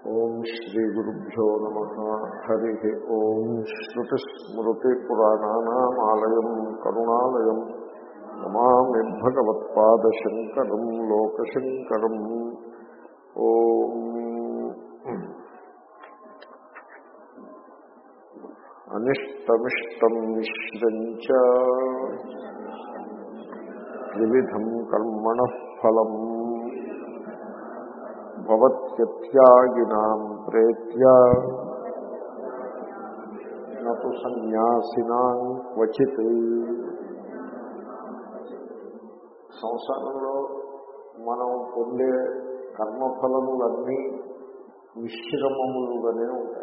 ఓం శ్రీ గురుభ్యో నమ హరి ఓం శ్రుతిస్మృతిపురాణానామాలయం కరుణాలయం నమామి భగవత్పాదశంకరం లోకశంకరం ఓం అనిష్టమిష్టం మిశ్రం చ త్రివిధం కర్మణ ఫలం భవత్యత్యాగినాం ప్రేత్య నటు సన్యాసినాం క్వచిత్ సంసారంలో మనం పొందే కర్మఫలములన్నీ మిశ్రమములుగానే ఉంటాయి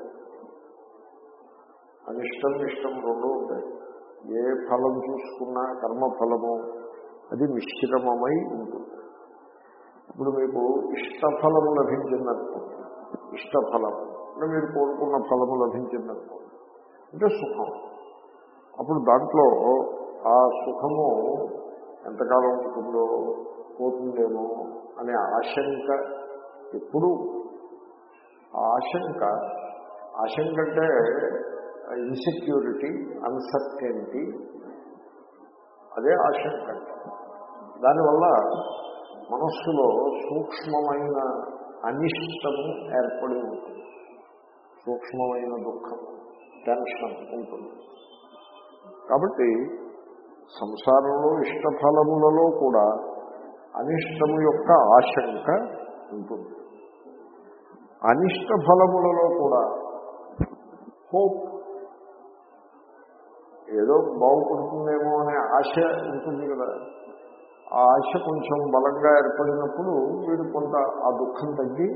అనిష్టం ఇష్టం రెండు ఉంటాయి ఏ ఫలం చూసుకున్నా కర్మఫలము అది మిశ్రమమై ఉంటుంది ఇప్పుడు మీకు ఇష్టఫలము లభించిందనుకోండి ఇష్టఫలం అంటే మీరు కోరుకున్న ఫలము లభించిందనుకోండి అంటే సుఖం అప్పుడు దాంట్లో ఆ సుఖము ఎంతకాలం ఉంటుందో పోతుందేమో అనే ఆశంక ఎప్పుడు ఆ ఆశంక ఆశంక అంటే ఇన్సెక్యూరిటీ అన్సర్టెంటీ అదే ఆశంక దానివల్ల మనస్సులో సూక్ష్మమైన అనిష్టము ఏర్పడి ఉంటుంది సూక్ష్మమైన దుఃఖం టెన్షన్ ఉంటుంది కాబట్టి సంసారంలో ఇష్టఫలములలో కూడా అనిష్టము యొక్క ఆశంక ఉంటుంది అనిష్ట ఫలములలో కూడా హోప్ ఏదో బాగుపడుతుందేమో అనే ఆశ ఉంటుంది కదా ఆ ఆశ కొంచెం బలంగా ఏర్పడినప్పుడు వీడు కొంత ఆ దుఃఖం తగ్గి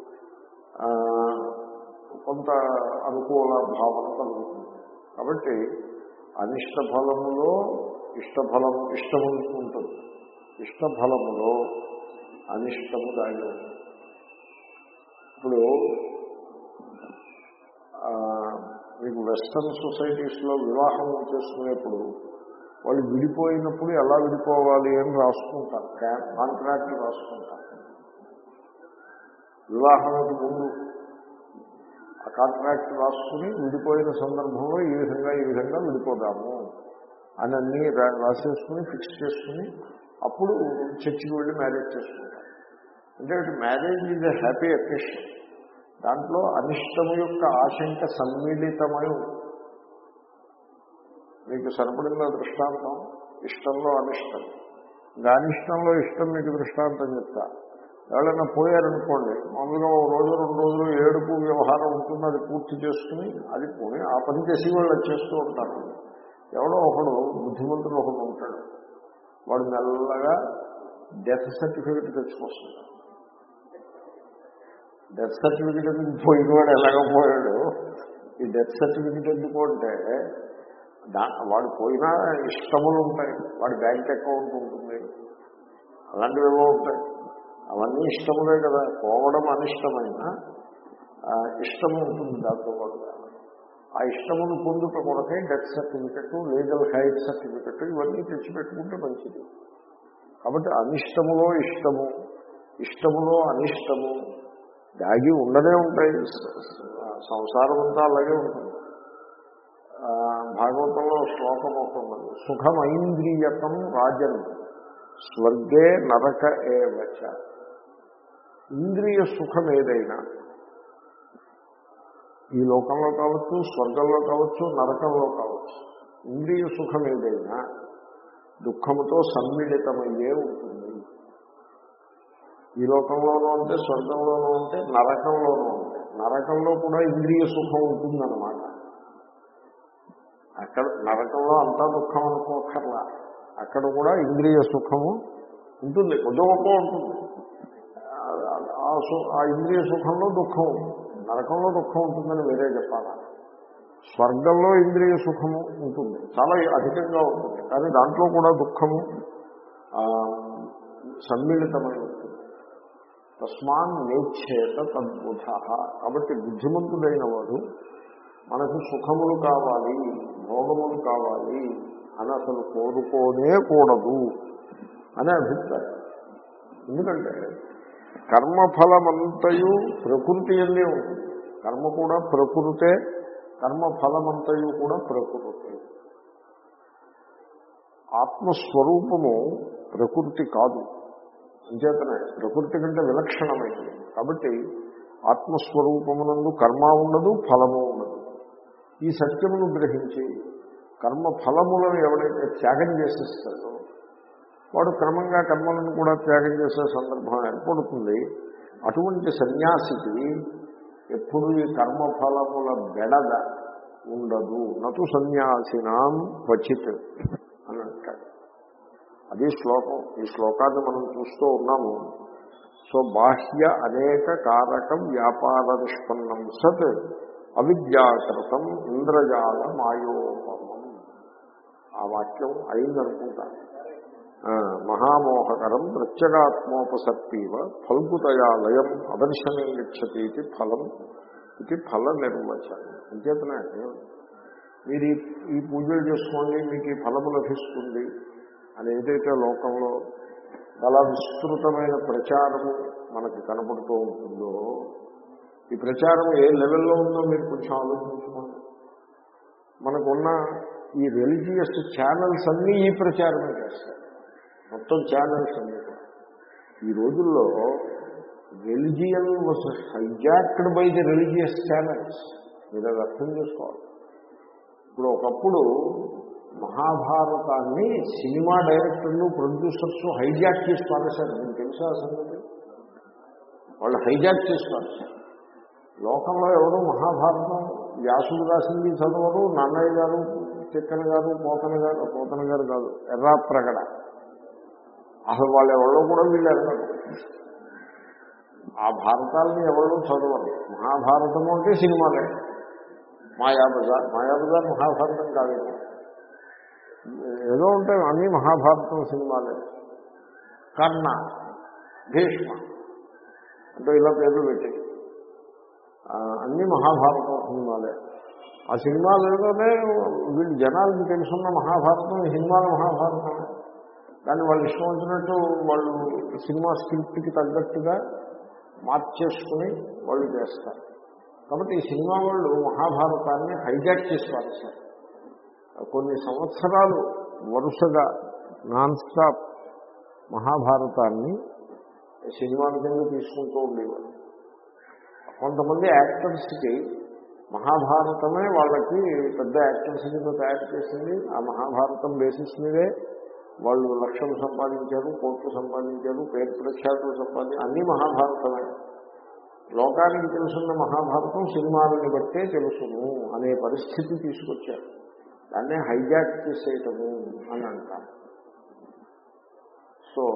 కొంత అనుకూల భావన కలుగుతుంది కాబట్టి అనిష్ట ఫలములో ఇష్టఫలం ఇష్టము ఉంటుంది ఇష్టఫలములో అనిష్టము దాగి ఉంటుంది ఇప్పుడు మీకు వెస్టర్న్ సొసైటీస్లో వివాహం చేసుకునేప్పుడు వాళ్ళు విడిపోయినప్పుడు ఎలా విడిపోవాలి అని రాసుకుంటారు కాంట్రాక్ట్ రాసుకుంటారు వివాహానికి ముందు ఆ కాంట్రాక్ట్ రాసుకుని విడిపోయిన సందర్భంలో ఈ విధంగా ఈ విధంగా విడిపోదాము అని అన్నీ రాసేసుకుని ఫిక్స్ చేసుకుని అప్పుడు చర్చికి వెళ్ళి మ్యారేజ్ చేసుకుంటారు అంటే marriage is a happy occasion దాంట్లో అనిష్టము యొక్క ఆశంక సమ్మిళితమై మీకు సరిపడిందో దృష్టాంతం ఇష్టంలో అనిష్టం అనిష్టంలో ఇష్టం మీకు దృష్టాంతం చెప్తా ఎవరైనా పోయారనుకోండి మామూలుగా ఒక రోజు రెండు రోజులు ఏడుపు వ్యవహారం ఉంటుంది అది పూర్తి చేసుకుని అది పోయి ఆ పని చేసి వాళ్ళు చేస్తూ ఉంటారు ఎవడో ఒకడు బుద్ధిమంతుడు ఒకడు ఉంటాడు వాడు మెల్లగా డెత్ సర్టిఫికెట్ తెచ్చుకొస్తున్నాడు డెత్ సర్టిఫికెట్ ఎందుకు పోయినవాడు ఎలాగ పోయాడు ఈ డెత్ సర్టిఫికెట్ ఎందుకు అంటే దా వాడు పోయినా ఇష్టములు ఉంటాయి వాడి బ్యాంక్ అకౌంట్ ఉంటుంది అలాంటివి ఏవో ఉంటాయి అవన్నీ ఇష్టములే కదా పోవడం అనిష్టమైన ఇష్టము ఉంటుంది దాంతో పాటుగా ఆ ఇష్టమును పొందుట కొరకే death certificate legal heir certificate ఇవన్నీ తెచ్చిపెట్టుకుంటే మంచిది కాబట్టి అనిష్టములో ఇష్టము ఇష్టములో అనిష్టము దాగి ఉండనే ఉంటాయి సంసారం అంతా అలాగే ఉంటుంది భాగవతంలో శ్లోకం అవుతున్నది సుఖమైంద్రియకం రాజన్ స్వర్గే నరక ఏవచ ఇంద్రియ సుఖం ఏదైనా ఈ లోకంలో కావచ్చు స్వర్గంలో కావచ్చు నరకంలో కావచ్చు ఇంద్రియ సుఖం ఏదైనా దుఃఖముతో సమ్మిళితమయ్యే ఉంటుంది ఈ లోకంలోనూ ఉంటే స్వర్గంలోనూ ఉంటే నరకంలోనూ ఉంటే నరకంలో కూడా ఇంద్రియ సుఖం ఉంటుందన్నమాట అక్కడ నరకంలో అంతా దుఃఖం అనుకోకర్లా అక్కడ కూడా ఇంద్రియ సుఖము ఉంటుంది కొద్ది గొప్ప ఉంటుంది ఆ ఇంద్రియ సుఖంలో దుఃఖం నరకంలో దుఃఖం ఉంటుందని వేరే చెప్పాలి స్వర్గంలో ఇంద్రియ సుఖము ఉంటుంది చాలా అధికంగా ఉంటుంది కానీ దాంట్లో కూడా దుఃఖము సమ్మిళితమై ఉంటుంది తస్మాన్ నేచ్చేత తద్బుధ కాబట్టి బుద్ధిమంతుడైన వాడు మనకు సుఖములు కావాలి భోగములు కావాలి అని అసలు కోరుకోనే కూడదు అనే అభిప్రాయం ఎందుకంటే కర్మఫలమంతయు ప్రకృతి ఎందే ఉంటుంది కర్మ కూడా ప్రకృతే కర్మఫలమంతయు కూడా ప్రకృతి ఆత్మస్వరూపము ప్రకృతి కాదు అంచేతనే ప్రకృతి కంటే విలక్షణమైనది కాబట్టి ఆత్మస్వరూపమునందు కర్మ ఉండదు ఫలము ఉండదు ఈ సత్యమును గ్రహించి కర్మ ఫలములను ఎవడైతే త్యాగం చేసేస్తాడో వాడు క్రమంగా కర్మలను కూడా త్యాగం చేసే సందర్భం ఏర్పడుతుంది అటువంటి సన్యాసికి ఎప్పుడు ఈ కర్మఫలముల బెడద ఉండదు నటు సన్యాసినాం క్వచిత్ అని అంటాడు అది శ్లోకం ఈ శ్లోకాన్ని మనం చూస్తూ ఉన్నాము సో బాహ్య అనేక కారకం వ్యాపార నిష్పన్నం సత్ అవిద్యాకృతం ఇంద్రజాల మాయోపమం ఆ వాక్యం అయిందనుకుంటా ఆ, మహామోహకరం ప్రత్యేగాత్మోపసర్పీవ ఫల్గుతయా లయం అదర్శనం గచ్చతి ఇది ఫలం ఇది ఫల నిర్వచనం అంచేతనే మీరు ఈ- ఈ పూజలు చేసుకోండి మీకు ఈ ఫలము లభిస్తుంది అని ఏదైతే లోకంలో చాలా విస్తృతమైన ప్రచారము మనకి కనపడుతూ ఉంటుందో ఈ ప్రచారం ఏ లెవెల్లో ఉందో మీరు కొంచెం ఆలోచించుకోండి మనకున్న ఈ రిలీజియస్ ఛానల్స్ అన్నీ ఈ ప్రచారమే చేస్తాయి మొత్తం ఛానల్స్ అన్నీ కూడా ఈ రోజుల్లో religion was hijacked by the religious channels మీరు అది అర్థం చేసుకోవాలి ఇప్పుడు ఒకప్పుడు మహాభారతాన్ని సినిమా డైరెక్టర్లు ప్రొడ్యూసర్స్ హైజాక్ చేసి పారేశారు మీకు తెలుసా ఆ సంగతి వాళ్ళు హైజాక్ చేసి పారేశారు లోకంలో ఎవరు మహాభారతం వ్యాసుడు రాసింది చదవరు నన్నయ్య గారు తిక్కన గారు పోతన గారు పోతన గారు కాదు ఎర్రా ప్రగడ అసలు వాళ్ళు ఎవరో కూడా వీళ్ళు ఎరగరు ఆ భారతాలని ఎవరు చదవరు మహాభారతం అంటే సినిమాలే మాయాబజార్ మాయాబజార్ మహాభారతం కాదు ఏదో ఉంటాయి అన్ని మహాభారతం సినిమాలే కర్ణ భీష్మ అంటే ఇలా పేర్లు పెట్టి ఆ, అన్ని మహాభారతం సినిమాలే ఆ సినిమాలలోనే వీళ్ళు జనాలకి తెలుసున్న మహాభారతం ఈ సినిమాల మహాభారతమే దాన్ని వాళ్ళు ఇష్టం వచ్చినట్టు వాళ్ళు సినిమా స్క్రిప్ట్కి తగ్గట్టుగా మార్చేసుకుని వాళ్ళు చేస్తారు కాబట్టి ఈ సినిమా వాళ్ళు మహాభారతాన్ని హైజాక్ చేసి పారేశారు కొన్ని సంవత్సరాలు వరుసగా నాన్ స్టాప్ మహాభారతాన్ని సినిమాల కింద తీసుకుంటూ ఉండేవారు కొంతమంది యాక్టర్స్కి మహాభారతమే వాళ్ళకి పెద్ద యాక్టర్స్ కింద తయారు చేసింది ఆ మహాభారతం బేసిస్ మీదే వాళ్ళు లక్షలు సంపాదించారు కోట్లు సంపాదించారు పేరు ప్రఖ్యాతులు సంపాదించారు అన్ని మహాభారతమే లోకానికి తెలుసున్న మహాభారతం సినిమాలని బట్టే తెలుసును అనే పరిస్థితి తీసుకొచ్చారు దాన్నే హైజాక్ చేసేయటము అని అంటారు సో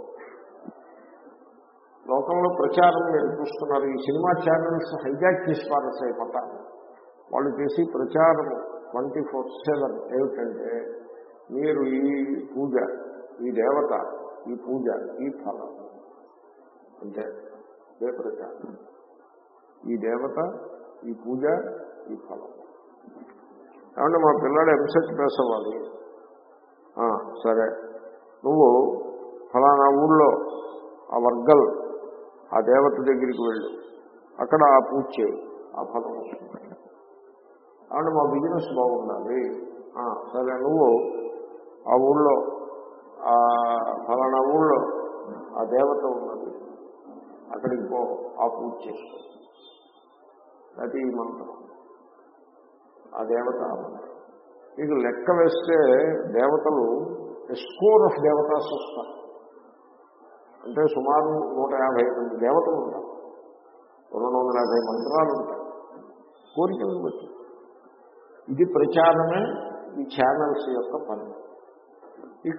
లోకంలో ప్రచారం మీరు చూస్తున్నారు ఈ సినిమా ఛానల్స్ హైజాక్ చేసి పారేసాయి పట్టాలి వాళ్ళు చేసి ప్రచారం ట్వంటీ ఫోర్ సెవెన్ ఏమిటంటే మీరు ఈ పూజ ఈ దేవత ఈ పూజ ఈ ఫలం అంటే ఇదే ప్రచారం ఈ దేవత ఈ పూజ ఈ ఫలం ఏమంటే మా పిల్లాడు ఎంసెట్ పాస్ అవ్వాలి ఆ, సరే నువ్వు ఫలానా ఊళ్ళో ఆ వర్గల్ ఆ దేవత దగ్గరికి వెళ్ళు అక్కడ ఆ పూజ చేయి ఆ ఫలం వస్తుంది కాబట్టి మా బిజినెస్ బాగుండాలి ఆ, సరే నువ్వు ఆ ఊళ్ళో ఆ ఫలానా ఊళ్ళో ఆ దేవత ఉన్నది అక్కడికి పో ఆ పూజ చేసుకో అది ఈ మంత్రం ఆ దేవత ఆ మంత్రం మీకు లెక్క వేస్తే దేవతలు స్కోర్ ఆఫ్ దేవతాస్ వస్తారు అంటే సుమారు నూట యాభై మంది దేవతలు ఉంటారు రెండు వందల యాభై మంత్రాలు ఉంటాయి కోరికలను బట్టి ఇది ప్రచారమే ఈ ఛానల్స్ యొక్క పని ఇక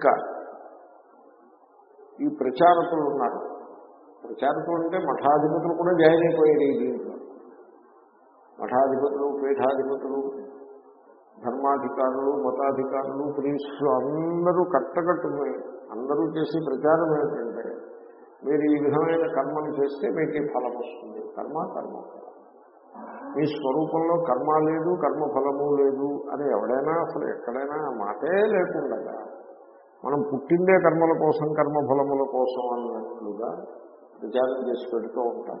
ఈ ప్రచారకులు ఉన్నారు ప్రచారకులు అంటే మఠాధిపతులు కూడా జాయిన్ అయిపోయారు ఈ దీంట్లో మఠాధిపతులు పీఠాధిపతులు ధర్మాధికారులు మతాధికారులు ప్రీస్టులు అందరూ కట్టకట్టుకుని అందరూ చేసే ప్రచారం ఏమిటంటే మీరు ఈ విధమైన కర్మను చేస్తే మీకు ఈ ఫలం వస్తుంది కర్మ కర్మ ఫలం. మీ స్వరూపంలో కర్మ లేదు కర్మ ఫలము లేదు అని ఎవడైనా అసలు ఎక్కడైనా మాటే లేకుండా మనం పుట్టిందే కర్మల కోసం కర్మఫలముల కోసం అన్నట్లుగా ప్రచారం చేసి పెడుతూ ఉంటారు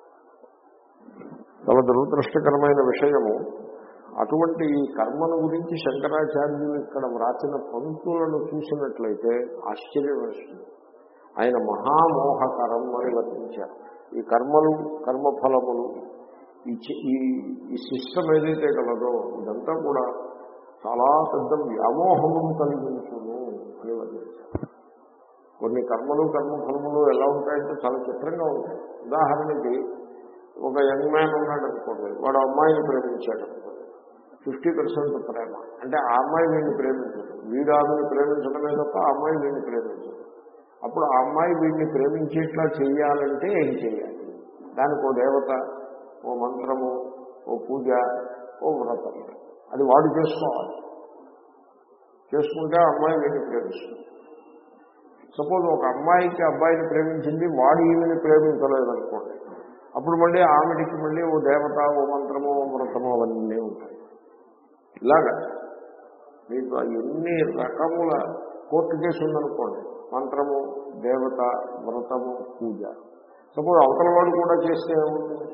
చాలా దురదృష్టకరమైన విషయము అటువంటి ఈ కర్మను గురించి శంకరాచార్యులు ఇక్కడ వ్రాసిన పంక్తులను చూసినట్లయితే ఆశ్చర్యం వేస్తుంది ఆయన మహామోహకరం అని వర్తించారు ఈ కర్మలు కర్మఫలములు ఈ చి- ఈ ఈ సిస్టమ్ ఏదైతే కలదో ఇదంతా కూడా చాలా పెద్ద వ్యామోహమును కలిగించును అని వర్ణించారు కొన్ని కర్మలు కర్మఫలములు ఎలా ఉంటాయంటే చాలా చిత్రంగా ఉంటాయి ఉదాహరణకి ఒక యంగ్ మ్యాన్ ఉన్నాడు అనుకోండి వాడు అమ్మాయిని ప్రేమించాడు అనుకోండి ఫిఫ్టీ పర్సెంట్ ప్రేమ అంటే ఆ అమ్మాయి వీడిని ప్రేమించదు వీడు ఆమెను ప్రేమించడమే తప్ప ఆ అమ్మాయి వీడిని ప్రేమించదు అప్పుడు ఆ అమ్మాయి వీడిని ప్రేమించేట్లా చేయాలంటే ఏం చేయాలి దానికి ఓ దేవత ఓ మంత్రము ఓ పూజ ఓ వ్రతం అది వాడు చేసుకోవాలి చేసుకుంటే ఆ అమ్మాయి వీడిని ప్రేమిస్తుంది సపోజ్ ఒక అమ్మాయికి అబ్బాయిని ప్రేమించింది వాడు ఈమెని ప్రేమించలేదనుకోండి అప్పుడు మళ్ళీ ఆమెడికి మళ్ళీ ఓ దేవత ఓ మంత్రమో ఓ వ్రతమో అవన్నీ ఉంటాయి ఇలాగా మీకు ఎన్ని రకముల కోర్టు కేసు ఉందనుకోండి మంత్రము దేవత వ్రతము పూజ సపోజ్ అవతల వాడు కూడా చేస్తే ఏముంటుంది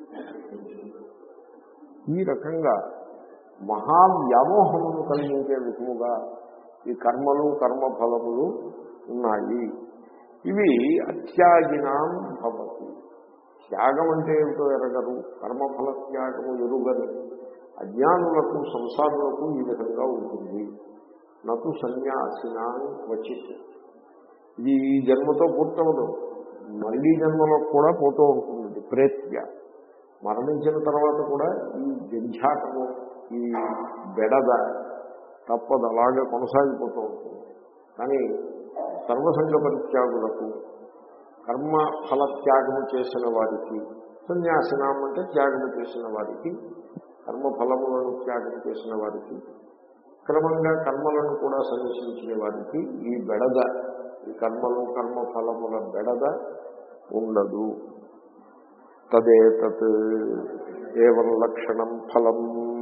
ఈ రకంగా మహావ్యామోహమును కలిగించే విధముగా ఈ కర్మలు కర్మఫలములు ఉన్నాయి ఇవి అత్యాగినాం భవతి త్యాగం అంటే ఏమిటో ఎరగరు కర్మఫల త్యాగము ఎరుగరు అజ్ఞానులకు సంసారులకు ఈ విధంగా ఉంటుంది నటు సన్యాసినా వచ్చింది ఇది ఈ జన్మతో పూర్తవదు మళ్ళీ జన్మలో కూడా పోతూ ఉంటుంది ప్రేత్య మరణించిన తర్వాత కూడా ఈ జంఝాటము ఈ బెడద తప్పదు అలాగే కొనసాగిపోతూ ఉంటుంది కానీ సర్వసంగ పరిత్యాగులకు కర్మ ఫల త్యాగము చేసిన వారికి సన్యాసినాం అంటే త్యాగము చేసిన వారికి కర్మ ఫలములను త్యాగం చేసిన వారికి క్రమంగా కర్మలను కూడా సన్యసించిన వారికి ఈ బెడద ఈ కర్మలు కర్మ ఫలముల బెడద ఉండదు తదేతత్ ఏవం లక్షణం ఫలం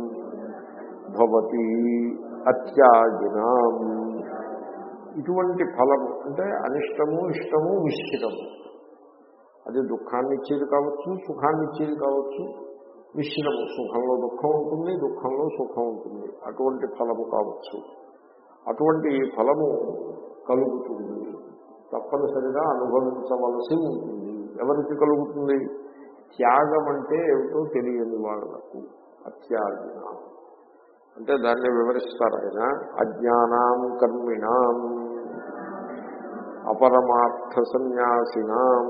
భవతి అత్యాగినాం ఇటువంటి ఫలము అంటే అనిష్టము ఇష్టము మిశ్రము అది దుఃఖాన్ని ఇచ్చేది కావచ్చు సుఖాన్ని ఇచ్చేది కావచ్చు మిశ్రము సుఖంలో దుఃఖం ఉంటుంది దుఃఖంలో సుఖం ఉంటుంది అటువంటి ఫలము కావచ్చు అటువంటి ఫలము కలుగుతుంది తప్పనిసరిగా అనుభవించవలసి ఉంటుంది ఎవరికి కలుగుతుంది త్యాగం అంటే ఏమిటో తెలియని వాళ్ళకు అత్యాగిన అంటే దాన్ని వివరిస్తారు ఆయన అజ్ఞానాం కర్మిణాం అపరమార్థ సన్యాసినాం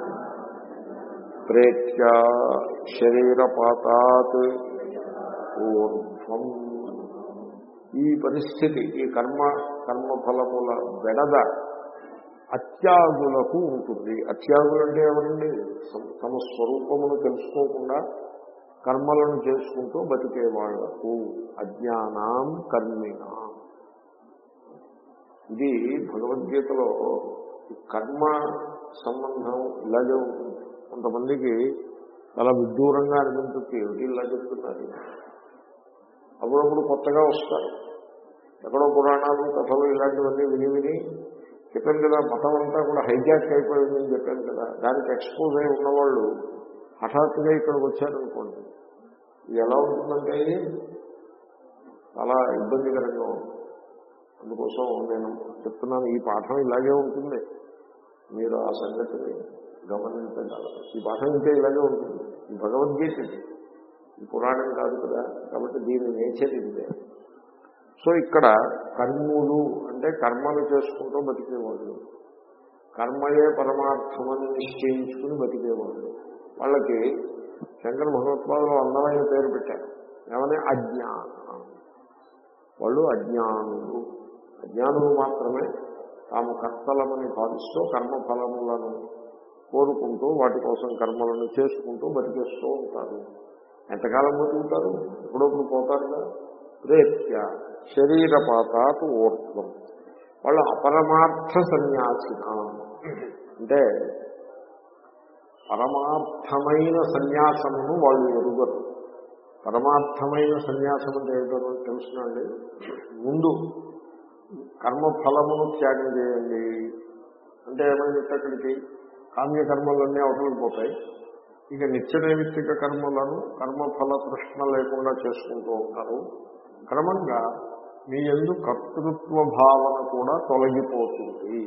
ప్రేత్య శరీరపాతాత్ ఊర్ధ్వం ఈ పరిస్థితి ఈ కర్మ కర్మఫలముల బెడద అత్యాగులకు ఉంటుంది అత్యాగులు అంటే ఎవరండి సమ- తమ స్వరూపమును తెలుసుకోకుండా కర్మలను చేసుకుంటూ బతికే వాళ్లకు అజ్ఞానాం కర్మిణాం ఇది భగవద్గీతలో ఈ కర్మ సంబంధం ఇలాగే ఉంటుంది కొంతమందికి చాలా విడ్డూరంగా అనిపించవచ్చు ఏమిటి ఇలా చెప్తున్నారు అప్పుడప్పుడు కొత్తగా వస్తారు ఎక్కడో పురాణాలు కథలు ఇలాంటివన్నీ విని విని చెప్పాను కదా మతం అంతా కూడా హైజాక్ అయిపోయిందని చెప్పాను కదా దానికి ఎక్స్పోజ్ అయి ఉన్నవాళ్ళు హఠాత్తుగా ఇక్కడికి వచ్చారనుకోండి ఇది ఎలా ఉంటుందంటే ఇది చాలా ఇబ్బందికరంగా ఉంటుంది అందుకోసం నేను చెప్తున్నాను ఈ పాఠం ఇలాగే ఉంటుంది మీరు ఆ సంగతిని గమనించగలరు ఈ పాఠం ఇంకా ఇలాగే ఉంటుంది ఈ భగవద్గీత ఇది ఈ పురాణం కాదు కదా కాబట్టి దీని నేచర్ ఇదే సో ఇక్కడ కర్ములు అంటే కర్మలు చేసుకుంటూ బతికేవాళ్ళు కర్మయే పరమార్థమని నిశ్చయించుకుని బతికేవాళ్ళు వాళ్ళకి శంకర భగవత్పాదులు అందమైన పేరు పెట్టారు ఏమని అజ్ఞానం వాళ్ళు అజ్ఞానులు అజ్ఞానులు మాత్రమే తాము కర్తలమని భావిస్తూ కర్మఫలములను కోరుకుంటూ వాటి కోసం కర్మలను చేసుకుంటూ బతికేస్తూ ఉంటారు ఎంతకాలం బతుకుతారు ఎప్పుడప్పుడు పోతారుగా ప్రేత్య శరీరపాతాత్ ఊర్ధ్వం వాళ్ళు అపరమార్థ సన్యాసిన అంటే పరమార్థమైన సన్యాసమును వాళ్ళు ఎరుగరు పరమార్థమైన సన్యాసం అంటే ఏంటో తెలుసునండి ముందు కర్మఫలమును త్యాగం చేయండి అంటే ఏమైంది అక్కడికి కామ్యకర్మలన్నీ అవతలికి పోతాయి ఇక నిత్య నైమిత్తిక కర్మలను కర్మఫల తృష్ణ లేకుండా చేసుకుంటూ ఉంటారు క్రమంగా మీ ఎందు కర్తృత్వ భావన కూడా తొలగిపోతుంది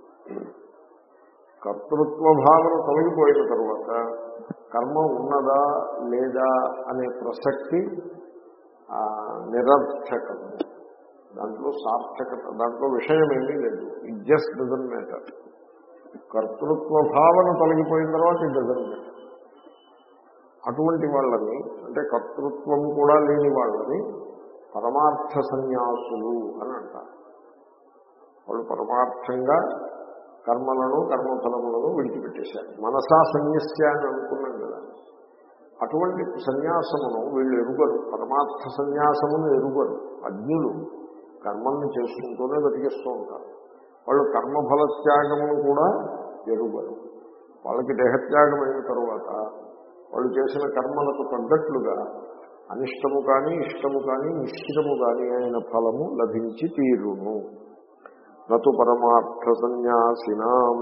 కర్తృత్వ భావన తొలగిపోయిన తర్వాత కర్మ ఉన్నదా లేదా అనే ప్రసక్తి ఆ, నిరర్థకము దాంట్లో సార్థకత దాంట్లో విషయం ఏమీ లేదు ఇట్ జస్ట్ డజన్ మ్యాటర్ కర్తృత్వ భావన తొలగిపోయిన తర్వాత ఇట్ డజన్ మ్యాటర్ అటువంటి వాళ్ళని అంటే కర్తృత్వం కూడా లేని వాళ్ళని పరమార్థ సన్యాసులు అని అంటారు వాళ్ళు పరమార్థంగా కర్మలను కర్మఫలములను విడిచిపెట్టేశారు మనసా సన్యస్య అని అనుకున్నాం కదా అటువంటి సన్యాసమును వీళ్ళు ఎరుగరు పరమార్థ సన్యాసమును ఎరుగరు అజ్ఞులు కర్మల్ని చేసుకుంటూనే బతికిస్తూ ఉంటారు వాళ్ళు కర్మఫల త్యాగమును కూడా ఎరుగరు వాళ్ళకి దేహత్యాగం అయిన తరువాత వాళ్ళు చేసిన కర్మలకు తగ్గట్లుగా అనిష్టము కానీ ఇష్టము కానీ నిశ్చితము కానీ అయిన ఫలము లభించి తీరును నతు పరమార్థ సన్యాసినాం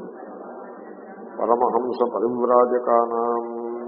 పరమహంస పరివ్రాజకానాం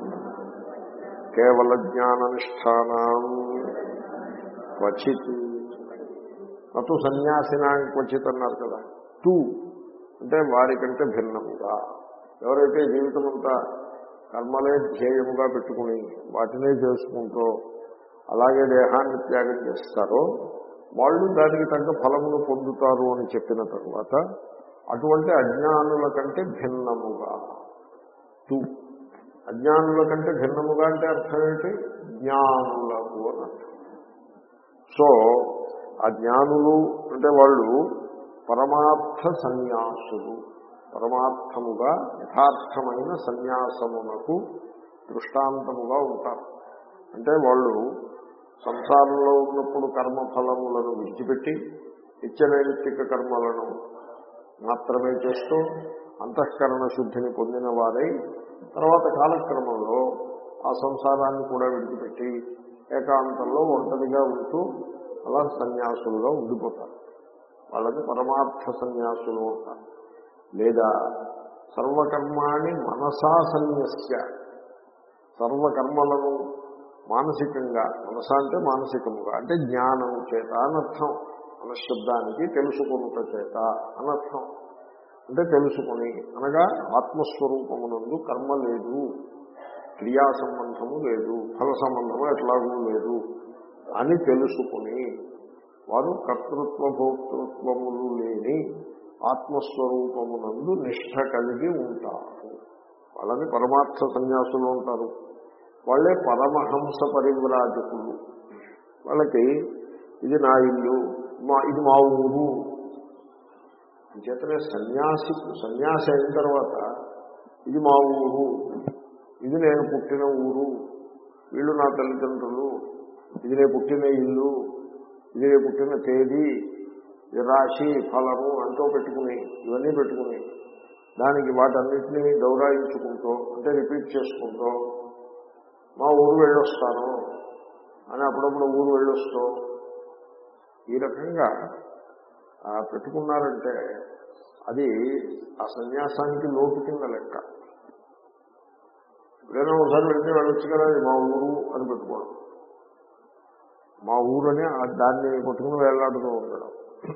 కేవల జ్ఞాననిష్టానాం క్వచిత్ నతు సన్యాసినా క్వచిత్ అన్నారు కదా టూ అంటే వారికంటే భిన్నముగా ఎవరైతే జీవితం అంతా కర్మలే ధ్యేయముగా పెట్టుకుని వాటినే చేసుకుంటూ అలాగే దేహాన్ని త్యాగం చేస్తారో వాళ్ళు దానికి తగ్గ ఫలమును పొందుతారు అని చెప్పిన తరువాత అటువంటి అజ్ఞానుల కంటే భిన్నముగా టూ అజ్ఞానుల కంటే భిన్నముగా అంటే అర్థం ఏంటి జ్ఞానులకు అని అర్థం సో ఆ జ్ఞానులు అంటే వాళ్ళు పరమార్థ సన్యాసులు పరమార్థముగా యథార్థమైన సన్యాసమునకు దృష్టాంతముగా ఉంటారు అంటే వాళ్ళు సంసారంలో ఉన్నప్పుడు కర్మఫలములను విడిచిపెట్టి నిత్యనైమిత్తిక కర్మలను మాత్రమే చేస్తూ అంతఃకరణ శుద్ధిని పొందిన వారై తర్వాత కాలక్రమంలో ఆ సంసారాన్ని కూడా విడిచిపెట్టి ఏకాంతంలో ఒంటరిగా ఉంటూ అలా సన్యాసులుగా ఉండిపోతారు వాళ్ళని పరమార్థ సన్యాసులు అంటారు లేదా సర్వకర్మాణి మనసా సన్యస్య సర్వకర్మలను మానసికంగా మనస అంటే మానసికముగా అంటే జ్ఞానము చేత అనర్థం మనశబ్దానికి తెలుసుకునుట చేత అనర్థం అంటే తెలుసుకుని అనగా ఆత్మస్వరూపమునందు కర్మ లేదు క్రియా సంబంధము లేదు ఫల సంబంధము ఎట్లాగూ లేదు అని తెలుసుకుని వారు కర్తృత్వ భోక్తృత్వములు లేని ఆత్మస్వరూపమునందు నిష్ట కలిగి ఉంటారు వాళ్ళని పరమార్థ సన్యాసులు ఉంటారు వాళ్ళే పరమహంస పరివ్రాజకులు వాళ్ళకి ఇది నా ఇల్లు మా ఇది మా ఊరు చేతనే సన్యాసి సన్యాసి అయిన తర్వాత ఇది మా ఊరు ఇది నేను పుట్టిన ఊరు వీళ్ళు నా తల్లిదండ్రులు ఇది నేను పుట్టిన ఇల్లు ఇది నేను పుట్టిన తేదీ ఇది రాశి ఫలము అంటూ పెట్టుకుని ఇవన్నీ పెట్టుకుని దానికి వాటన్నిటినీ గౌరవించుకుంటూ అంటే రిపీట్ చేసుకుంటూ మా ఊరు వెళ్ళొస్తాను అని అప్పుడప్పుడు ఊరు వెళ్ళొస్తూ ఈ రకంగా ఆ, పెట్టుకున్నారంటే అది ఆ సన్యాసానికి లోటు కింద లెక్క ఎప్పుడైనా ఒకసారి వెళ్తే వెళ్ళొచ్చు కదా ఇది మా ఊరు అని పెట్టుకోవడం మా ఊరని ఆ దాన్ని పట్టుకుని వేలాడుతూ ఉండడం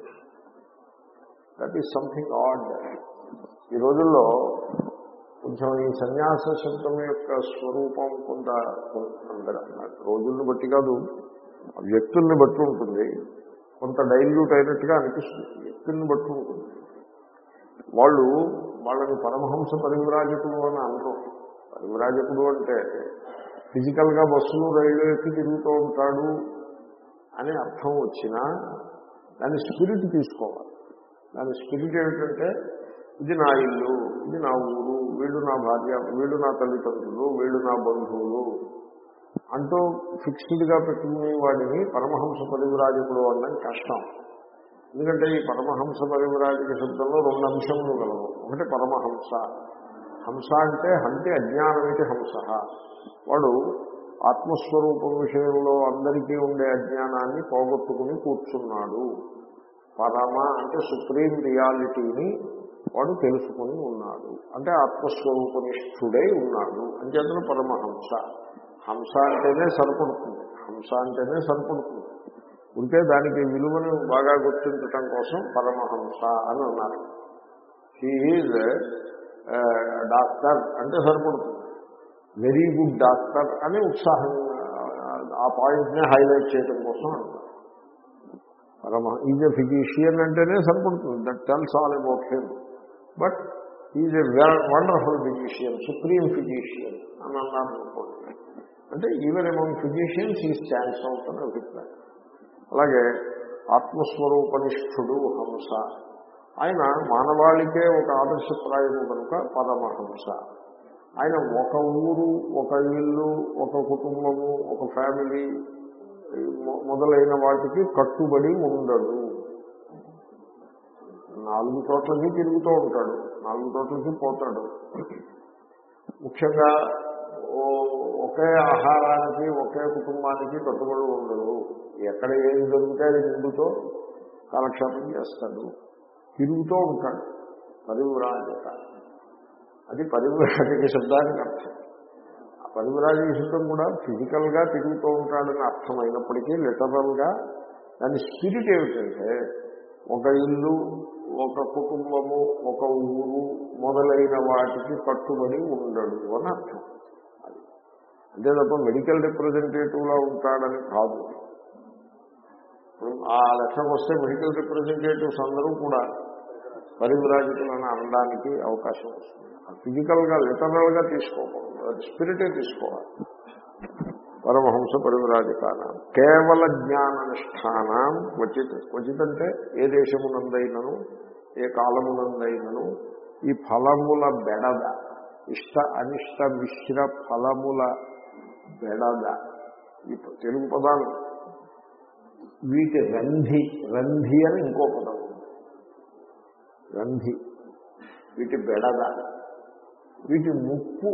దట్ ఈస్ సంథింగ్ ఆడ్ ఈ రోజుల్లో కొంచెం ఈ సన్యాస శబ్దం యొక్క స్వరూపం కొంత అందరూ రోజుల్ని బట్టి కాదు ఆ వ్యక్తుల్ని బట్టి ఉంటుంది కొంత డైల్యూట్ అయినట్టుగా అనిపిస్తుంది వ్యక్తుల్ని బట్టి ఉంటుంది వాళ్ళు వాళ్ళని పరమహంస పరివిరాజకులు అని అనరు పరివిరాజకుడు అంటే ఫిజికల్గా బస్సులు రైలు ఎక్కి తిరుగుతూ ఉంటాడు అనే అర్థం వచ్చినా దాని స్పిరిట్ తీసుకోవాలి దాని స్పిరిట్ ఏమిటంటే ఇది నా ఇల్లు ఇది నా ఊరు వీళ్ళు నా భార్య వీళ్ళు నా తల్లిదండ్రులు వీళ్ళు నా బంధువులు అంటూ ఫిక్స్డ్గా పెట్టుకునే వాడిని పరమహంస పరివిరాజకుడు అనడం కష్టం ఎందుకంటే ఈ పరమహంస పరివిరాజక శబ్దంలో రెండు అంశములు గలవు ఒకటి పరమహంస హంస అంటే హంతి అజ్ఞానమితి హంస వాడు ఆత్మస్వరూపం విషయంలో అందరికీ ఉండే అజ్ఞానాన్ని పోగొట్టుకుని కూర్చున్నాడు పరమ అంటే సుప్రీం రియాలిటీని వాడు తెలుసుకుని ఉన్నాడు అంటే ఆత్మస్వరూపనిష్ఠుడై ఉన్నాడు అంచేతన పరమహంస హంస అంటేనే సరిపడుతుంది హంస అంటేనే సరిపడుతుంది ఉంటే దానికి విలువను బాగా గుర్తించటం కోసం పరమహంస అని అన్నారు హీఈజ్ డాక్టర్ అంటే సరిపడుతుంది వెరీ గుడ్ డాక్టర్ అని ఉత్సాహం ఆ పాయింట్ని హైలైట్ చేయడం కోసం అంటారు పరమ ఈజ్ ఎ ఫిజిషియన్ అంటేనే సరిపడుతుంది that tells all about him but is a wonderful physician supreme physician అని అన్నారు అనుకోండి అంటే ఈవెన్ అమౌంట్ ఫిజిషియన్స్ ఈ స్టాండ్స్ అవుతున్న అభిప్రాయం అలాగే ఆత్మస్వరూపనిష్ఠుడు హంస ఆయన మానవాళికే ఒక ఆదర్శప్రాయము కనుక పరమహంస ఆయన ఒక ఊరు ఒక ఇల్లు ఒక కుటుంబము ఒక ఫ్యామిలీ మొ- మొదలైన వాటికి కట్టుబడి ఉండడు నాలుగు చోట్లకి తిరుగుతూ ఉంటాడు నాలుగు చోట్లకి పోతాడు ముఖ్యంగా ఓ- ఒకే ఆహారానికి ఒకే కుటుంబానికి కట్టుబడి ఉండడు ఎక్కడ ఏది దొరికితే అది ముందుతో కాలక్షేపం చేస్తాడు తిరుగుతూ ఉంటాడు పరివ్రాజక అది పరివ్రాజక శబ్దానికి అర్థం ఆ పరివ్రాజక శబ్దం కూడా ఫిజికల్ గా తిరుగుతూ ఉంటాడని అర్థమైనప్పటికీ లిటరల్ గా దాని స్పిరిట్ ఏమిటంటే ఒక ఇల్లు ఒక కుటుంబము ఒక ఊరు మొదలైన వాటికి కట్టుబడి ఉండడు అని అర్థం అది అంతే తప్ప మెడికల్ రిప్రజెంటేటివ్ లా ఉంటాడని కాదు ఇప్పుడు ఆ లెక్కకు వస్తే మెడికల్ రిప్రజెంటేటివ్స్ అందరూ కూడా పరివిరాజకులను అనడానికి అవకాశం వస్తుంది ఫిజికల్ గా లిటరల్ గా తీసుకోకూడదు అది స్పిరిటే తీసుకోవాలి పరమహంస పరివిరాజకాన కేవల జ్ఞాననిష్టానం క్వచిత్ క్వచిత్ అంటే ఏ దేశమునందైనను ఏ కాలమునందైనను ఈ ఫలముల బెడద ఇష్ట అనిష్ట మిశ్ర ఫలముల బెడద ఈ తెలుగు పదాలు వీటి రంధి రంధి అని ఇంకో పదం ఉంది. రంధి వీటి బెడద వీటి ముప్పు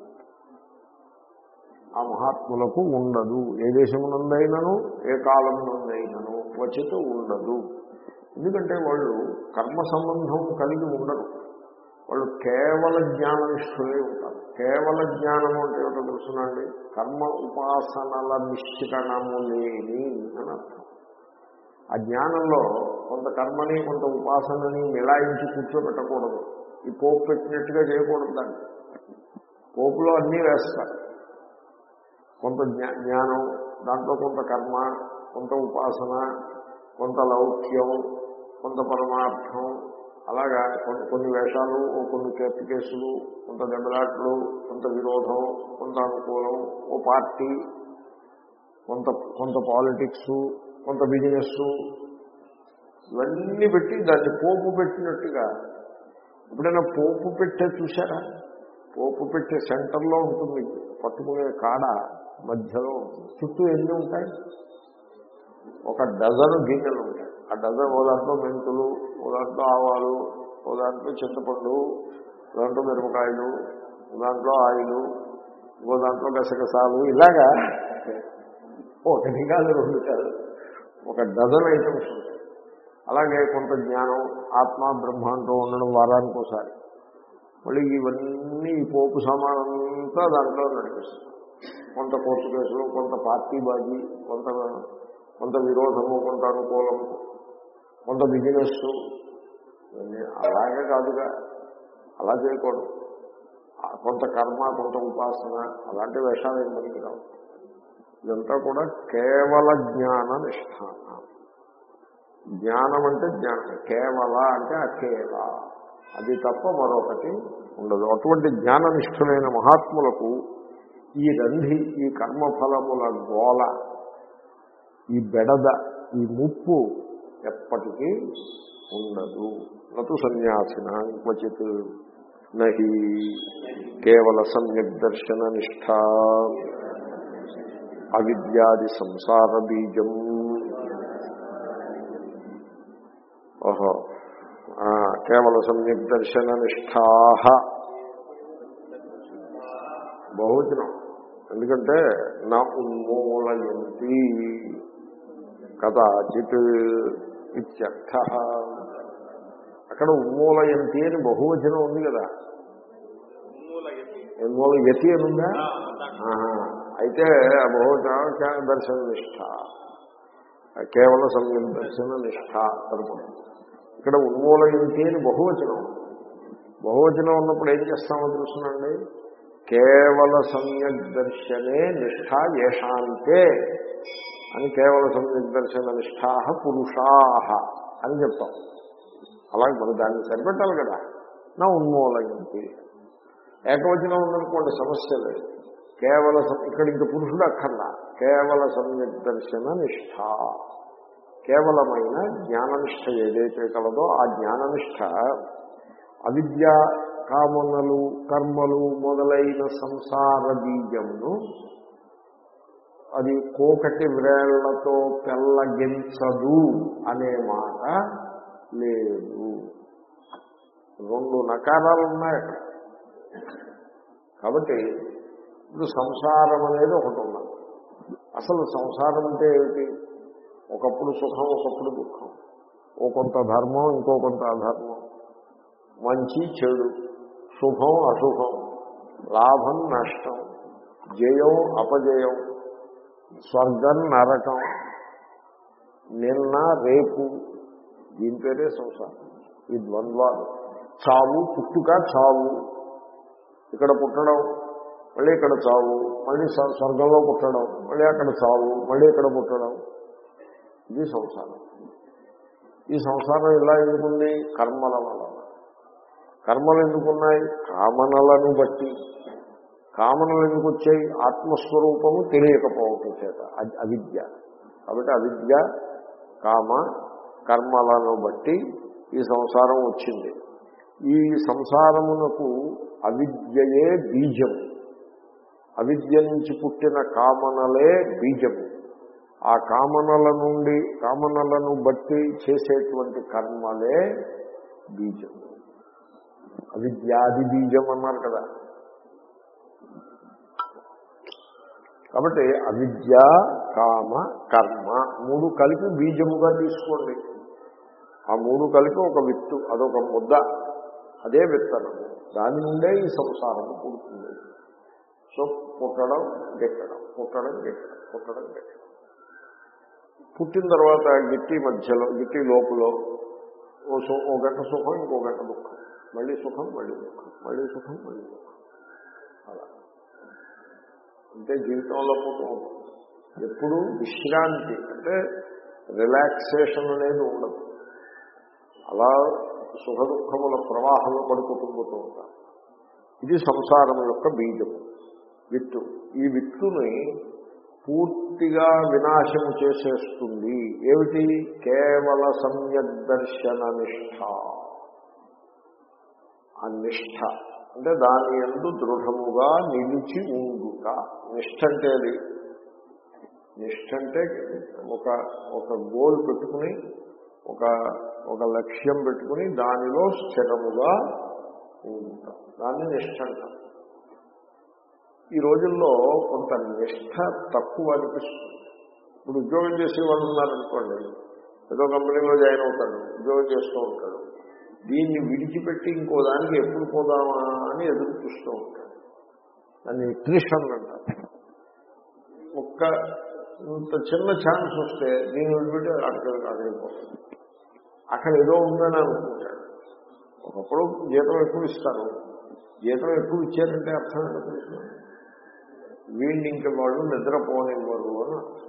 ఆ మహాత్ములకు ఉండదు ఏ దేశమునందైనను ఏ కాలమునందైనను క్వచిత ఉండదు ఎందుకంటే వాళ్ళు కర్మ సంబంధం కలిగి ఉండరు వాళ్ళు కేవల జ్ఞాననిష్ఠులే ఉంటారు కేవల జ్ఞానము అంటే ఏమిటో తెలుసునండి కర్మ ఉపాసనల మిశ్రణము లేని అని అర్థం ఆ జ్ఞానంలో కొంత కర్మని కొంత ఉపాసనని మిలాయించి కూర్చోబెట్టకూడదు ఈ పోపు పెట్టినట్టుగా చేయకూడదు దాన్ని పోపులో అన్నీ వేస్తారు కొంత జ్ఞా- జ్ఞానం దాంట్లో కొంత కర్మ కొంత ఉపాసన కొంత లౌక్యం కొంత పరమార్థం అలాగా కొన్ని కొన్ని వేషాలు ఓ కొన్ని కేసు కేసులు కొంత దెబ్బలాట్లు కొంత విరోధం కొంత అనుకూలం ఓ పార్టీ కొంత కొంత పాలిటిక్స్ కొంత బిజినెస్ ఇవన్నీ పెట్టి దాన్ని పోపు పెట్టినట్టుగా ఎప్పుడైనా పోపు పెట్టే చూసారా పోపు పెట్టే సెంటర్లో ఉంటుంది పట్టుకునే కాడ మధ్యలో ఉంటుంది. చుట్టూ ఎన్ని ఉంటాయి ఒక డజను గిన్నెలు ఉంటాయి ఆ డజన్ ఓ దాంట్లో మెంతులు ఓ దాంట్లో ఆవాలు ఓ దాంట్లో చింతపండు ఓ దాంట్లో మిరపకాయలు ఓ దాంట్లో ఆయిలు ఓ దాంట్లో గసగసాలు ఇలాగా ఒకటి కాదు రెండు కాదు ఒక డజన్ ఐటమ్స్ ఉంటాయి అలాగే కొంత జ్ఞానం ఆత్మ బ్రహ్మ అంటూ ఉండడం వారానికి ఒకసారి మళ్ళీ ఇవన్నీ ఈ పోపు సామానంతా దాంట్లో నడిపిస్తారు కొంత కోర్టు కేసులు కొంత పార్టీ బాజీ కొంత కొంత విరోధము కొంత అనుకూలము కొంత బిజినెస్ ఇవన్నీ అలాగే కాదుగా అలా చేయకూడదు ఆ కొంత కర్మ కొంత ఉపాసన అలాంటి వేషాలు ఏం పనికి రావు ఇదంతా కూడా కేవల జ్ఞాన నిష్ఠాన జ్ఞానం అంటే జ్ఞానం కేవల అంటే అకేవ అది తప్ప మరొకటి ఉండదు అటువంటి జ్ఞాననిష్ఠులైన మహాత్ములకు ఈ రంధి ఈ కర్మఫలముల గోల ఈ బెడద ఈ ముప్పు ఎప్పటికీ ఉండదు నటు సన్యాసిన క్వచిత్ నహి కేవల సమ్యక్ దర్శన నిష్ఠ అవిద్యాది సంసార బీజం ఓహో ఆ, కేవల సమ్యక్ దర్శన నిష్ఠా బహువచనం ఎందుకంటే నా ఉన్మూలయంతి కదాచిత్ ఇత్యర్థ అక్కడ ఉన్మూలయంతి అని బహువచనం ఉంది కదా ఉన్మూల యతి అని ఉందా ఆహా. అయితే ఆ బహువచనం దర్శన నిష్ఠ కేవల సంయమ దర్శన నిష్ఠ తరపున ఇక్కడ ఉన్మూలయంతి అని బహువచనం ఉంది. బహువచనం ఉన్నప్పుడు ఏం చేస్తామో తెలుసునండి కేవల సమ్యక్ దర్శనే నిష్ఠ ఏషాంతే అని కేవల సమ్యక్ దర్శన నిష్ఠా పురుషా అని చెప్తాం అలాగే మరి దాన్ని సరిపెట్టాలి కదా నా ఉన్మూలయంతి ఏకవచనం ఉందనుకోండి సమస్య లేదు కేవల సం- ఇక్కడ ఇంక పురుషుడు అక్కర్లా కేవల సమ్యక్ దర్శన నిష్ఠ కేవలమైన జ్ఞాననిష్ట ఏదైతే కలదో ఆ జ్ఞాననిష్ట అవిద్య కామనలు కర్మలు మొదలైన సంసార బీజమును అది కోకటి వ్రేళ్లతో పెల్లగించదు అనే మాట లేదు రెండు నకారాలు ఉన్నాయి అక్కడ కాబట్టి ఇప్పుడు సంసారం అనేది ఒకటి ఉన్నది అసలు సంసారం అంటే ఏమిటి ఒకప్పుడు సుఖం ఒకప్పుడు దుఃఖం ఓ కొంత ధర్మం ఇంకో కొంత అధర్మం మంచి చెడు శుభం అశుభం లాభం నష్టం జయం అపజయం స్వర్గం నరకం నిన్న రేపు దీని పేరే సంసారం ఈ ద్వంద్వాలు చావు పుట్టుక చావు ఇక్కడ పుట్టడం మళ్ళీ ఇక్కడ చావు మళ్ళీ స్వ- స్వర్గంలో పుట్టడం మళ్ళీ అక్కడ చావు మళ్ళీ ఇక్కడ పుట్టడం ఇది సంసారం ఈ సంసారం ఇలా ఎందుకుంది కర్మల వలన కర్మలు ఎందుకున్నాయి కామనలను బట్టి కామనలు ఎందుకు వచ్చాయి ఆత్మస్వరూపము తెలియకపోవటం చేత అది అవిద్య కాబట్టి అవిద్య కామ కర్మలను బట్టి ఈ సంసారం వచ్చింది ఈ సంసారమునకు అవిద్యయే బీజము అవిద్య నుంచి పుట్టిన కామనలే బీజము ఆ కామనల నుండి కామనలను బట్టి చేసేటువంటి కర్మలే బీజము అవిద్యాది బీజం అన్నారు కదా కాబట్టి అవిద్య కామ కర్మ మూడు కలిపి బీజముగా తీసుకోండి ఆ మూడు కలిపి ఒక విత్తు అదొక ముద్ద అదే విత్తనము దాని నుండే ఈ సంసారము పుడుతుంది సో పుట్టడం గెట్టడం పుట్టడం గెట్టడం పుట్టడం గెట్టడం పుట్టిన తర్వాత గిట్టి మధ్యలో గిట్టి లోపల ఓ సు ఓ గంట సుఖం ఇంకో గంట దుఃఖం మళ్ళీ సుఖం మళ్ళీ దుఃఖం మళ్ళీ సుఖం మళ్ళీ దుఃఖం అలా అంటే జీవితంలో పోతూ ఉంటుంది ఎప్పుడు విశ్రాంతి అంటే రిలాక్సేషన్ అనేది ఉండదు అలా సుఖ దుఃఖముల ప్రవాహంలో పడుకుంటూ ఉంటాం ఇది సంసారం యొక్క బీజము విత్తు ఈ విత్తుని పూర్తిగా వినాశము చేసేస్తుంది ఏమిటి కేవల సమ్యక్ దర్శన నిష్ఠ ఆ నిష్ఠ అంటే దాని ఎందు దృఢముగా నిలిచి ఉండుట నిష్ఠ అంటే అది నిష్ఠ అంటే ఒక ఒక గోల్ పెట్టుకుని ఒక ఒక లక్ష్యం పెట్టుకుని దానిలో స్థిరముగా ఉంటాం దాన్ని నిష్ఠ అంటాం ఈ రోజుల్లో కొంత నిష్ఠ తక్కువ అనిపిస్తుంది ఇప్పుడు ఉద్యోగం చేసే వాళ్ళు ఉన్నారనుకోండి ఏదో కంపెనీలో జాయిన్ అవుతాడు ఉద్యోగం చేస్తూ ఉంటాడు దీన్ని విడిచిపెట్టి ఇంకో దానికి ఎప్పుడు పోదామా అని ఎదురు చూస్తూ ఉంటాడు దాన్ని ట్రిషన్ అంటారు ఒక్క ఇంత చిన్న ఛాన్స్ వస్తే దీన్ని వదిలిపెట్టి అక్కడ అక్కడికి పోతాడు అక్కడ ఏదో ఉందని అనుకుంటాడు ఒకప్పుడు జీతం ఎక్కువ ఇస్తారు జీతం ఎక్కువ ఇచ్చారంటే అర్థం ఏంటో తెలుసు వీళ్ళు ఇంక వాళ్ళు నిద్రపోనివ్వరు అని అర్థం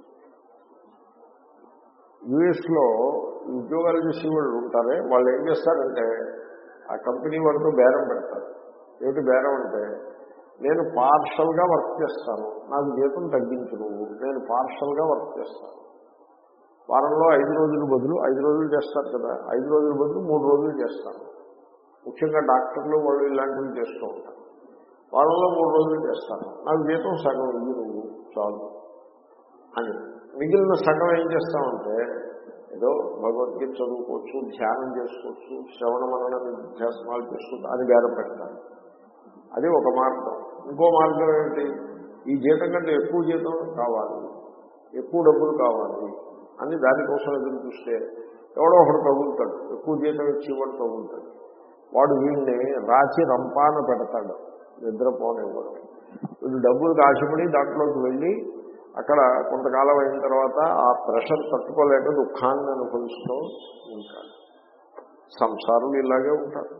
యుఎస్లో ఉద్యోగాలు చేసే వాళ్ళు ఉంటారే వాళ్ళు ఏం చేస్తారంటే ఆ కంపెనీ వాళ్ళతో బేరం పెడతారు ఏమిటి బేరం అంటే నేను పార్షల్గా వర్క్ చేస్తాను నాకు జీతం తగ్గించు నువ్వు నేను పార్షల్గా వర్క్ చేస్తాను వారంలో ఐదు రోజులు బదులు ఐదు రోజులు చేస్తారు కదా ఐదు రోజుల బదులు మూడు రోజులు చేస్తాను ముఖ్యంగా డాక్టర్లు వాళ్ళు ఇలాంటివి చేస్తూ ఉంటారు వారంలో మూడు రోజులు చేస్తాను నాకు జీతం సగం ఇల్లు నువ్వు చాలు అని మిగిలిన సగం ఏం చేస్తామంటే ఏదో భగవద్గీత చదువుకోవచ్చు ధ్యానం చేసుకోవచ్చు శ్రవణ మనన నిధ్యాసనాలు చేసుకోవచ్చు అని బేరం పెడతాను అది ఒక మార్గం ఇంకో మార్గం ఏంటి ఈ జీతం కంటే ఎక్కువ జీతం కావాలి ఎక్కువ డబ్బులు కావాలి అని దానికోసం ఎదురు చూస్తే ఎవడో ఒకడు తగులుతాడు ఎక్కువ జీతం ఇచ్చేవాడు తగులుతాడు వాడు వీడిని రాచి రంపాన పెడతాడు నిద్రపోనివ్వడు వీడు డబ్బులు ఆశపడి దాంట్లోకి వెళ్ళి అక్కడ కొంతకాలం అయిన తర్వాత ఆ ప్రెషర్ తట్టుకోలేక దుఃఖాన్ని అనుభవిస్తూ ఉంటాడు సంసారులు ఇలాగే ఉంటారు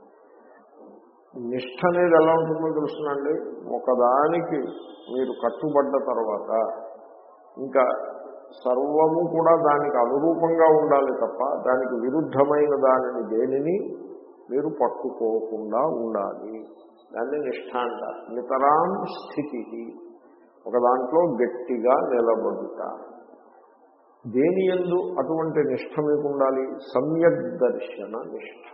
నిష్ఠ అనేది ఎలా ఉంటుందో తెలుసునండి ఒకదానికి మీరు కట్టుబడ్డ తర్వాత ఇంకా సర్వము కూడా దానికి అనురూపంగా ఉండాలి తప్ప దానికి విరుద్ధమైన దానిని దేనిని మీరు పట్టుకోకుండా ఉండాలి దాన్ని నిష్ఠ అంటారు నితరాం స్థితి ఒక దాంట్లో గట్టిగా నిలబడుట దేని ఎందు అటువంటి నిష్ఠ మీకు ఉండాలి సమ్యక్ దర్శన నిష్ఠ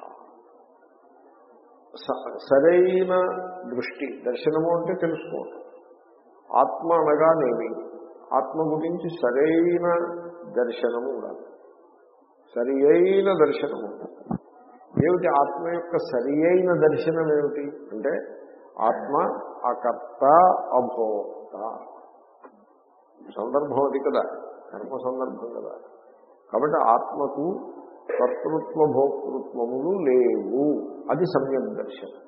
స- సరైన దృష్టి దర్శనము అంటే తెలుసుకోవటం ఆత్మ అనగానేమి ఆత్మ గురించి సరైన దర్శనము ఉండాలి సరి అయిన దర్శనము ఉండాలి ఏమిటి ఆత్మ యొక్క సరి అయిన దర్శనం ఏమిటి అంటే ఆత్మ అకర్త అభోక్త సందర్భం అది కదా కర్మ సందర్భం కదా కాబట్టి ఆత్మకు కర్తృత్వ భోక్తృత్వములు లేవు అది సమ్యక్ దర్శనం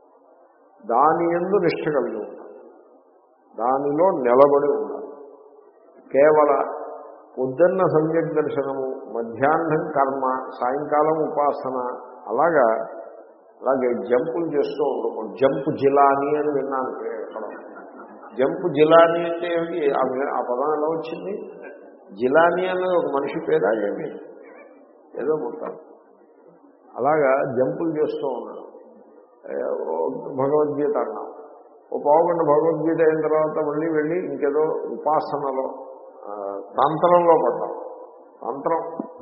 దాని ఎందు నిష్ట కలిగి ఉండాలి దానిలో నిలబడి ఉండాలి కేవల పొద్దున్న సమ్యక్ దర్శనము మధ్యాహ్నం కర్మ సాయంకాలం ఉపాసన అలాగా అలాగే జంపులు చేస్తూ ఉండకూడదు జంపు జిలాని అని విన్నాను ఎక్కడో. జంపు జిలాని అంటే ఏమిటి ఆ వి- ఆ పదం ఎలా వచ్చింది జిలాని అన్నది ఒక మనిషి పేరా ఏమి ఏదో మొత్తం అలాగా జంపులు చేస్తూ ఉన్నాడు ఏ, ఓ భగవద్గీత అన్నాం ఓ పావుగంట భగవద్గీత అయిన తర్వాత మళ్ళీ వెళ్ళి ఇంకేదో ఉపాసనలో ఆ, తంత్రంలో పడ్డాం తంత్రం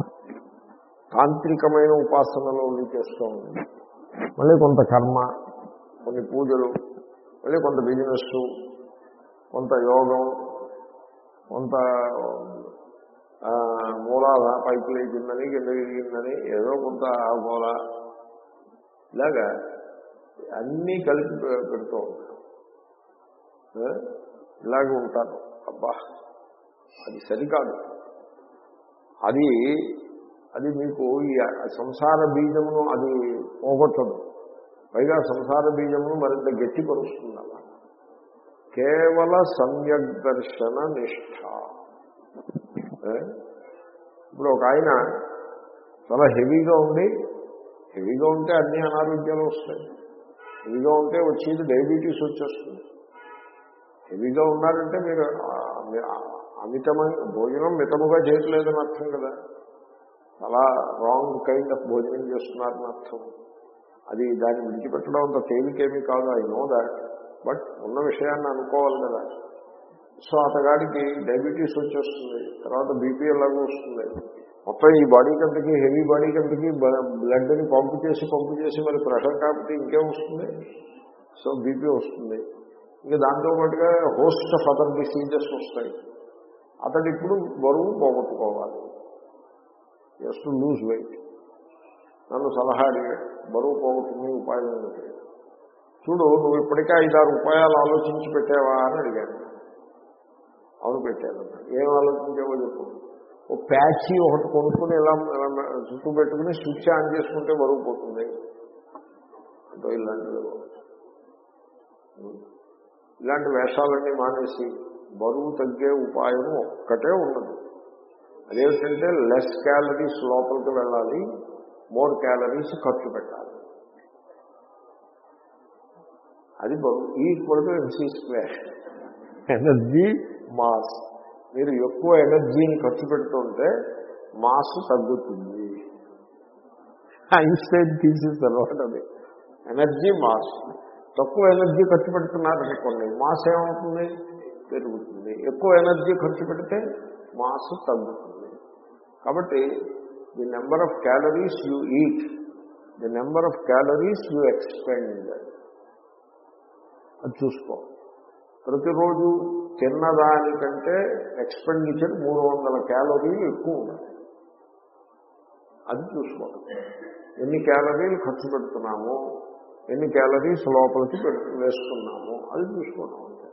తాంత్రికమైన ఉపాసనలో ఉండి చేస్తూ ఉంది మళ్ళీ కొంత కర్మ కొన్ని పూజలు మళ్ళీ కొంత బిజినెస్ కొంత యోగం కొంత ఆ, మూలాల పైకి లేచిందని కింద విరిగిందని ఏదో కొంత మూల ఇలాగా అన్నీ కలిపి పె- పెడుతూ ఉంటారు ఏ? ఇలాగే ఉంటారు అబ్బా అది సరికాదు అది అది మీకు ఈ సంసార బీజమును అది పోగొట్టదు పైగా సంసార బీజమును మరింత గట్టిపరుస్తుంది అలా కేవల సమ్యక్ దర్శన నిష్ఠ ఏ? ఇప్పుడు ఒక ఆయన చాలా హెవీగా ఉండి హెవీగా ఉంటే అన్ని అనారోగ్యాలు వస్తాయి హెవీగా ఉంటే వచ్చేది డయాబెటీస్ వచ్చేస్తుంది హెవీగా ఉన్నారంటే మీరు ఆ, మీ- ఆ, అమితమైన భోజనం మితముగా చేయట్లేదని అర్థం కదా చాలా రాంగ్ కైండ్ ఆఫ్ భోజనం చేస్తున్నారని అర్థం అది దాన్ని విడిచిపెట్టడం అంత తేలికేమీ కాదు ఐ నో దాట్ బట్ ఉన్న విషయాన్ని అనుకోవాలి కదా సో అతగాడికి డయాబెటీస్ వచ్చేస్తుంది తర్వాత బీపీ ఎలాగో వస్తుంది మొత్తం ఈ బాడీ కంతకి హెవీ బాడీ కంతకి బ్లడ్ని పంపు చేసి పంపు చేసి మరి ప్రెషర్ కాబట్టి ఇంకేం వస్తుంది సో బీపీ వస్తుంది ఇంకా దాంతో పాటుగా హోస్ట్ ఆఫ్ అదర్ డిసీజెస్ వస్తాయి అతడు ఇప్పుడు బరువు పోగొట్టుకోవాలి జస్ట్ లూజ్ వెయిట్ నన్ను సలహా అడిగాడు బరువు పోగొట్టుకునే ఉపాయం ఏమిటి చూడు నువ్వు ఇప్పటికే ఐదారు ఉపాయాలు ఆలోచించి పెట్టావా అని అడిగాను అవును పెట్టాను ఏం ఆలోచించావో చెప్పు ఓ ప్యాచీ ఒకటి కొనుక్కుని ఇలా ఇలా చుట్టూ పెట్టుకుని స్విచ్ ఆన్ చేసుకుంటే బరువు పోతుంది అంటే ఇలాంటివి ఇలాంటి వేషాలన్నీ మానేసి బరువు తగ్గే ఉపాయం ఒక్కటే ఉన్నది అదేమిటంటే లెస్ క్యాలరీస్ లోపలికి వెళ్ళాలి మోర్ క్యాలరీస్ ఖర్చు పెట్టాలి అది బరువు equal to MC square energy mass మీరు ఎక్కువ ఎనర్జీని ఖర్చు పెడుతుంటే మాస్ తగ్గుతుంది ఐన్స్టైన్ తీసేసి తర్వాత అది ఎనర్జీ మాస్ తక్కువ ఎనర్జీ ఖర్చు పెడుతున్నారనుకోండి మాస్ ఏమవుతుంది పెరుగుతుంది ఎక్కువ ఎనర్జీ ఖర్చు పెడితే మాస్ తగ్గుతుంది కాబట్టి the number of calories you eat the number of calories you expend అది చూసుకో ప్రతిరోజు తిన్నదానికంటే ఎక్స్పెండిచర్ మూడు వందల క్యాలరీలు ఎక్కువ ఉండాలి అది చూసుకోవడం ఎన్ని క్యాలరీలు ఖర్చు పెడుతున్నాము ఎన్ని క్యాలరీస్ లోపలికి పెట్టు వేస్తున్నాము అది చూసుకోవడం అంతే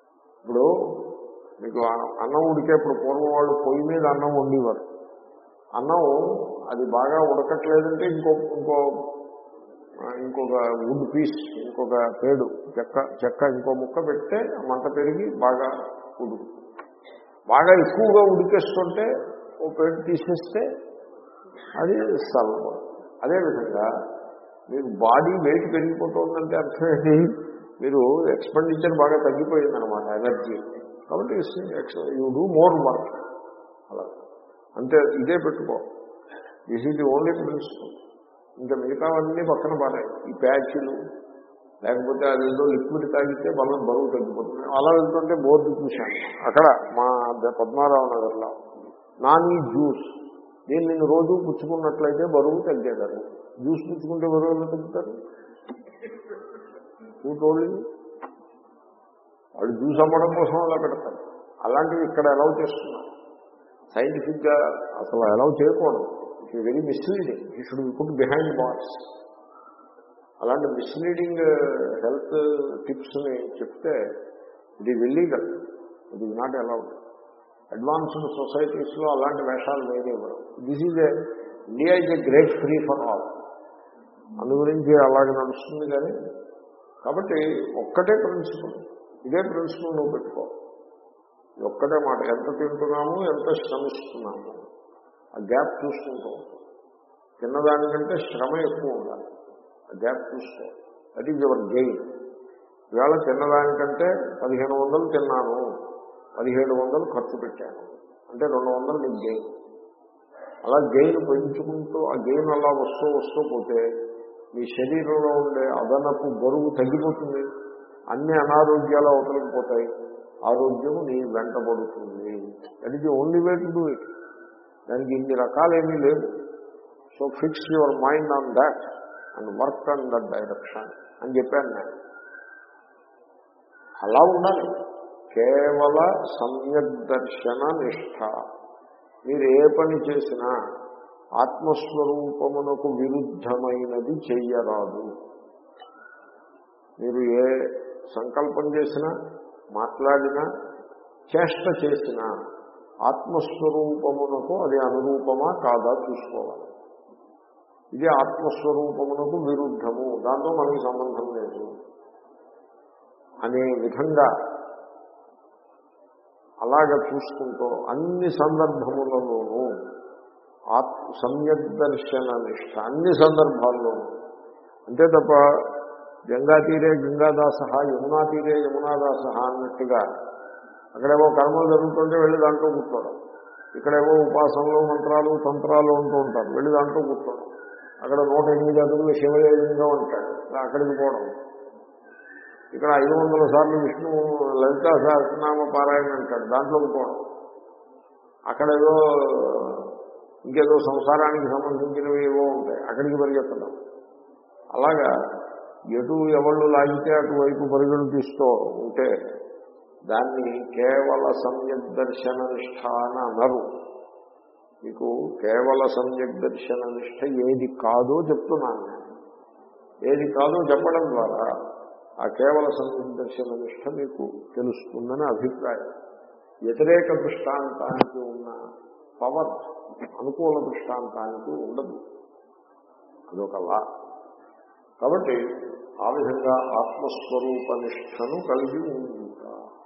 ఇప్పుడు మీకు అన్నం ఉడికేప్పుడు పూర్వం వాళ్ళు పొయ్యి మీద అన్నం వండేవారు అన్నం అది బాగా ఉడకట్లేదంటే ఇంకో ఇంకో ఆ, ఇంకొక వుడ్ పీస్ ఇంకొక పేడు చెక్క చెక్క ఇంకో ముక్క పెడితే ఆ మంట పెరిగి బాగా ఉడుకు బాగా ఎక్కువగా ఉడికేస్తుంటే ఓ పేడు తీసేస్తే అది సల్వ అదేవిధంగా మీకు బాడీ వెయిట్ పెరిగిపోతుందంటే అర్థం ఏంటి మీరు ఎక్స్పెండిచర్ బాగా తగ్గిపోయిందనమాట ఎనర్జీ కాబట్టి యూ డూ మోర్ వర్క్ అలా అంతే ఇదే పెట్టుకో this is the only principle ఇంకా మిగతావన్నీ పక్కన బాగాయి ఈ ప్యాచ్లు లేకపోతే అదేదో లిక్విడ్ తాగితే బలం బరువు తగ్గిపోతుంది అలా వెళ్తుంటే బోర్డు చూశాను అక్కడ మా ద- పద్మారావు నగర్లో నాని జ్యూస్ దీన్ని నేను రోజు పుచ్చుకున్నట్లయితే బరువు తగ్గేదారు జ్యూస్ పుచ్చుకుంటే బరువు ఎలా తగ్గుతారు కూటోళ్ళు వాళ్ళు జ్యూస్ అమ్మడం కోసం అలా పెడతారు అలాంటివి ఇక్కడ అలౌ చేస్తున్నారు సైంటిఫిక్గా అసలు అలౌ చేయకూడదు ఇట్ వెరీ మిస్లీడింగ్ ఈ షుడ్ పుట్ బిహైండ్ బాక్స్ అలాంటి మిస్లీడింగ్ హెల్త్ టిప్స్ని చెప్తే it is illegal it is not allowed advanced సొసైటీస్లో అలాంటి వేషాలు వేరేవారు this is a India is a great free for all అందు గురించి అలాగే నడుస్తుంది కానీ కాబట్టి ఒక్కటే ప్రిన్సిపల్ ఇదే ప్రిన్సిపల్ నువ్వు పెట్టుకో ఇది ఒక్కటే మాట ఎంత తింటున్నాము ఎంత శ్రమిస్తున్నాము ఆ గ్యాప్ చూసుకుంటూ ఉంటాం. తిన్నదానికంటే శ్రమ ఎక్కువ ఉండాలి ఆ గ్యాప్ చూసుకో దట్ ఈజ్ యువర్ గెయిన్ ఇవాళ తిన్నదానికంటే పదిహేను వందలు తిన్నాను పదిహేడు వందలు ఖర్చు పెట్టాను అంటే రెండు వందలు నీకు గెయిన్ అలా గెయిన్ పెంచుకుంటూ ఆ గెయిన్ అలా వస్తూ వస్తూ పోతే మీ శరీరంలో ఉండే అదనపు బరువు తగ్గిపోతుంది అన్ని అనారోగ్యాలు అవతలికి పోతాయి ఆరోగ్యం నీ వెంటబడుతుంది that is only way to do it దానికి ఇన్ని రకాలేమీ లేవు so fix your mind on that and work on that direction అని చెప్పాను నేను అలా ఉండాలి కేవల సమ్యక్ దర్శన నిష్ఠ మీరు ఏ పని చేసినా ఆత్మస్వరూపమునకు విరుద్ధమైనది చెయ్యరాదు మీరు ఏ సంకల్పం చేసినా మాట్లాడినా చేష్ట చేసినా ఆత్మస్వరూపమునకు అది అనురూపమా కాదా చూసుకోవాలి ఇది ఆత్మస్వరూపమునకు విరుద్ధము దాంతో మనకి సంబంధం లేదు అనే విధంగా అలాగ చూసుకుంటూ అన్ని సందర్భములలోనూ ఆత్మ సమ్యక్ దర్శన నిష్ట అన్ని సందర్భాల్లోనూ అంతే తప్ప గంగా తీరే గంగాదాస యమునా తీరే యమునాదాస అన్నట్టుగా అక్కడేవో కర్మలు జరుగుతుంటే వెళ్ళి దాంట్లో కూర్చోవడం ఇక్కడేవో ఉపాసనలు మంత్రాలు తంత్రాలు ఉంటూ ఉంటారు వెళ్ళి దాంట్లో కూర్చోవడం అక్కడ నూట ఎనిమిది అడుగులు శివలింగం ఉంటాడు అక్కడికి పోవడం ఇక్కడ ఐదు వందల సార్లు విష్ణు లలితా సహస్రనామ పారాయణ అంటాడు దాంట్లోకి పోవడం అక్కడ ఏదో ఇంకేదో సంసారానికి సంబంధించినవి ఏవో ఉంటాయి అక్కడికి పరిగెత్తడం అలాగా ఎటు ఎవళ్ళు లాగితే అటువైపు పరుగులు తీస్తూ ఉంటే దాన్ని కేవల సమ్యక్ దర్శన నిష్ఠ అని అనరు మీకు కేవల సమ్యక్ దర్శన నిష్ఠ ఏది కాదో చెప్తున్నాను నేను. ఏది కాదో చెప్పడం ద్వారా ఆ కేవల సమ్యక్ దర్శన నిష్ఠ మీకు తెలుస్తుందని అభిప్రాయం వ్యతిరేక దృష్టాంతానికి ఉన్న పవర్ అనుకూల దృష్టాంతానికి ఉండదు అదొక లా కాబట్టి ఆ విధంగా ఆత్మస్వరూప నిష్టను కలిగి ఉండుట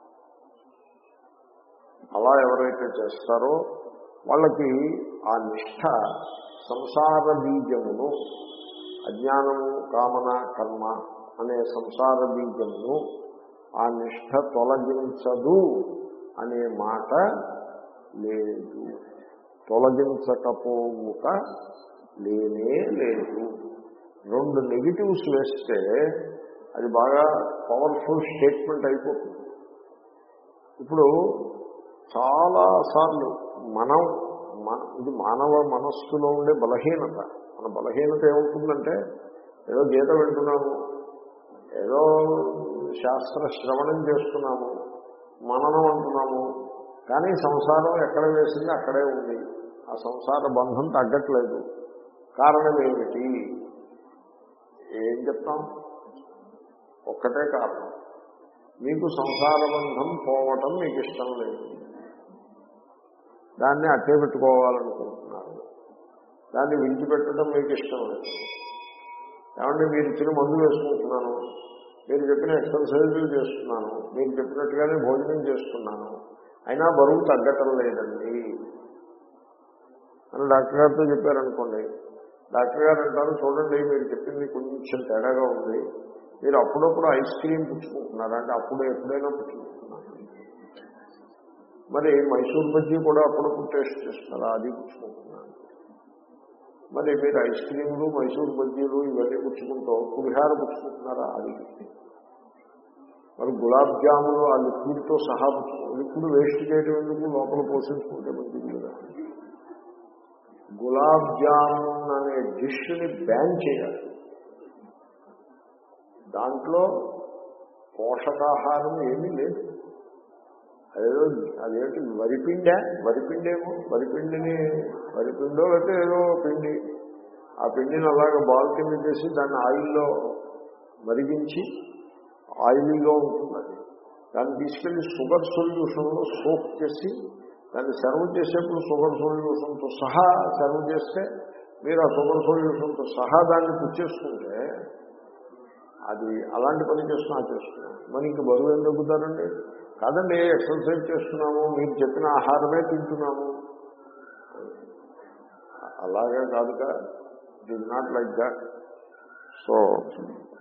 అలా ఎవరైతే చేస్తారో వాళ్ళకి ఆ నిష్ఠ సంసార బీజమును అజ్ఞానము కామన కర్మ అనే సంసార బీజమును ఆ నిష్ఠ తొలగించదు అనే మాట లేదు తొలగించకపోవుట లేనే లేదు రెండు నెగిటివ్స్ వేస్తే అది బాగా పవర్ఫుల్ స్టేట్మెంట్ అయిపోతుంది ఇప్పుడు చాలాసార్లు మనం మన ఇది మానవ మనస్సులో ఉండే బలహీనత మన బలహీనత ఏముంటుందంటే ఏదో గీత వింటున్నాము ఏదో శాస్త్ర శ్రవణం చేస్తున్నాము మననం అంటున్నాము కానీ సంసారం ఎక్కడ వేసింది అక్కడే ఉంది ఆ సంసార బంధం తగ్గట్లేదు కారణం ఏమిటి ఏం చెప్తాం ఒక్కటే కారణం మీకు సంసార బంధం పోవటం మీకు ఇష్టం లేదు దాన్ని అట్టే పెట్టుకోవాలనుకుంటున్నారు దాన్ని విడిచిపెట్టడం మీకు ఇష్టం లేదు ఏమంటే మీరు ఇచ్చిన మందు వేసుకుంటున్నాను మీరు చెప్పిన ఎక్సర్సైజులు చేస్తున్నాను మీరు చెప్పినట్టుగానే భోజనం చేస్తున్నాను అయినా బరువు తగ్గటం లేదండి అని డాక్టర్ గారితో చెప్పారనుకోండి డాక్టర్ గారు అంటారు చూడండి మీరు చెప్పింది కొంచెం తేడాగా ఉంది మీరు అప్పుడప్పుడు ఐస్ క్రీమ్ పుచ్చుకుంటున్నారు అంటే అప్పుడు ఎప్పుడైనా పుచ్చుకుంటున్నారు మరి మైసూర్ బజ్జీ కూడా అప్పుడప్పుడు టేస్ట్ చేస్తున్నారా అది పుచ్చుకుంటున్నాను మరి మీరు ఐస్ క్రీములు మైసూర్ బజ్జీలు ఇవన్నీ పుచ్చుకుంటూ పులిహార పుచ్చుకుంటున్నారా అది మరి గులాబ్ జాములు ఆ లిక్విడ్తో సహా పుచ్చుకో లిక్విడ్ వేస్ట్ చేయడం ఎందుకు లోపల పోషించుకుంటే మంచిది కదా గులాబ్ జామున్ అనే డిష్ని బ్యాన్ చేయాలి దాంట్లో పోషకాహారం ఏమీ లేదు అదేదో అదేంటి వరిపిండా వరిపిండేమో వరిపిండిని వరిపిండో లేకపోతే ఏదో పిండి ఆ పిండిని అలాగ బాల్ కింద చేసి దాన్ని ఆయిల్లో మరిగించి ఆయిలీగా ఉంటుంది అది దాన్ని తీసుకెళ్లి షుగర్ సొల్యూషన్లో సోప్ చేసి దాన్ని సర్వ్ చేసేప్పుడు షుగర్ సొల్యూషన్తో సహా సర్వ్ చేస్తే మీరు ఆ షుగర్ సొల్యూషన్తో సహా దాన్ని పుచ్చేసుకుంటే అది అలాంటి పని చేస్తున్నా చేస్తున్నాం మరి ఇంక బరువు ఏం తగ్గుతారండి కాదండి ఎక్సర్సైజ్ చేస్తున్నాము మీరు చెప్పిన ఆహారమే తింటున్నాము అలాగే కాదుగా it is not like that so